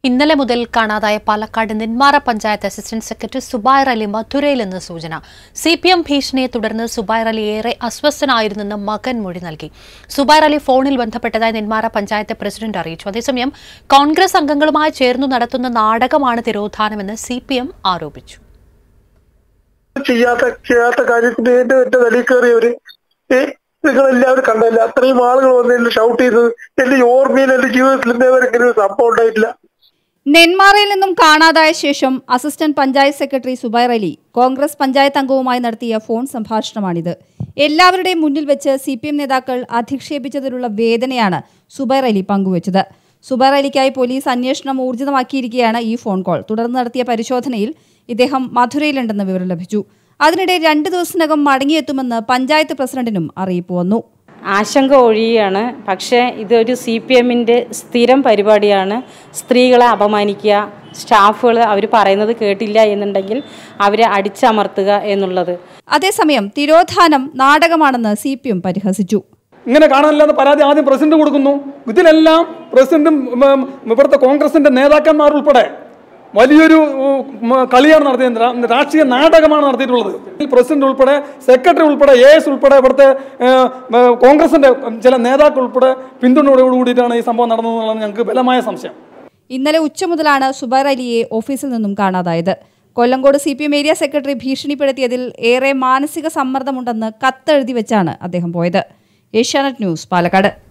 ഇന്നലെ മുതൽ കാണാതായ പാലക്കാട് നെന്മാറ പഞ്ചായത്ത് അസിസ്റ്റന്റ് സെക്രട്ടറി സുബൈർ അലി മധുരയിലെന്ന് സൂചന സി പി എം ഭീഷണിയെ തുടർന്ന് സുബൈർ അലി ഏറെ അസ്വസ്ഥനായിരുന്നെന്ന് മകൻ മൊഴി നൽകി സുബൈർ അലി ഫോണിൽ ബന്ധപ്പെട്ടതായി നെന്മാറ പഞ്ചായത്ത് പ്രസിഡന്റ് അറിയിച്ചു അതേസമയം കോൺഗ്രസ് അംഗങ്ങളുമായി ചേർന്നു നടത്തുന്ന നാടകമാണ് തിരോധാനമെന്ന് സി പി എം ആരോപിച്ചു ചെയ്യാത്ത ചെയ്യാത്ത കാര്യത്തിന് എന്റെ എന്റെ തലയിൽ കയറിയവര് ഏ നിങ്ങൾ എല്ലാവരും കണ്ടല്ല അത്രയും ആളുകൾ വന്ന് എന്നെ ഷൗട്ട് ചെയ്തത് എന്റെ ഈ ഓർമ്മയിൽ എന്റെ ജീവിതത്തിൽ ഇന്നേ വരെ ഇങ്ങനെ ഒരു സംഭവം ഉണ്ടായിട്ടില്ല നെന്മാറയിൽ നിന്നും കാണാതായ ശേഷം അസിസ്റ്റന്റ് പഞ്ചായത്ത് സെക്രട്ടറി സുബൈർ അലി കോൺഗ്രസ് പഞ്ചായത്ത് അംഗവുമായി നടത്തിയ ഫോൺ സംഭാഷണമാണിത് എല്ലാവരുടെയും മുന്നിൽ വെച്ച് സി പി എം നേതാക്കൾ അധിക്ഷേപിച്ചതിലുള്ള വേദനയാണ് സുബൈർ അലി പങ്കുവച്ചത് സുബൈർ അലിക്കായി പോലീസ് അന്വേഷണം ഊർജിതമാക്കിയിരിക്കുകയാണ് ഈ ഫോൺ കോൾ തുടർന്ന് നടത്തിയ പരിശോധനയിൽ ഇദ്ദേഹം മധുരയിലുണ്ടെന്ന് വിവരം ലഭിച്ചു അതിനിടെ രണ്ട് ദിവസത്തിനകം മടങ്ങിയെത്തുമെന്ന് പഞ്ചായത്ത് പ്രസിഡന്റിനും അറിയിപ്പ് വന്നു ആശങ്ക ഒഴിയുകയാണ് പക്ഷേ ഇതൊരു സി പി എമ്മിൻ്റെ സ്ഥിരം പരിപാടിയാണ് സ്ത്രീകളെ അപമാനിക്കുക സ്റ്റാഫുകൾ അവർ പറയുന്നത് കേട്ടില്ല എന്നുണ്ടെങ്കിൽ അവരെ അടിച്ചമർത്തുക എന്നുള്ളത് അതേസമയം തിരോധാനം നാടകമാണെന്ന് സി പി എം പരിഹസിച്ചു ഇങ്ങനെ കാണാനില്ലാത്ത പരാതി ആദ്യം പ്രസിഡന്റ് കൊടുക്കുന്നു ഇതിലെല്ലാം പ്രസിഡന്റും ഉം, ഇവിടുത്തെ കോൺഗ്രസിന്റെ നേതാക്കന്മാർ ഉൾപ്പെടെ വലിയൊരു ഉം, കളിയാണ് നടത്തിയത് രാ- രാഷ്ട്രീയ നാടകമാണ് നടത്തിയിട്ടുള്ളത് ഈ പ്രസിഡന്റ് ഉൾപ്പെടെ സെക്രട്ടറി ഉൾപ്പെടെ എ എസ് ഉൾപ്പെടെ ഇവിടുത്തെ ഏഹ്, ഏഹ്, കോൺഗ്രസിന്റെ ചില നേതാക്കൾ ഉൾപ്പെടെ പിന്തുണയോട് കൂടിയിട്ടാണ് ഈ സംഭവം നടന്നതെന്നുള്ളത് ഞങ്ങൾക്ക് ബലമായ സംശയം ഇന്നലെ ഉച്ച മുതലാണ് സുബൈർ അലിയെ ഓഫീസിൽ നിന്നും കാണാതായത് Kollengode C P M area secretary ഭീഷണിപ്പെടുത്തിയതിൽ ഏറെ മാനസിക സമ്മർദ്ദമുണ്ടെന്ന് കത്തെഴുതി വെച്ചാണ് അദ്ദേഹം പോയത് ഏഷ്യാനെറ്റ് ന്യൂസ് പാലക്കാട്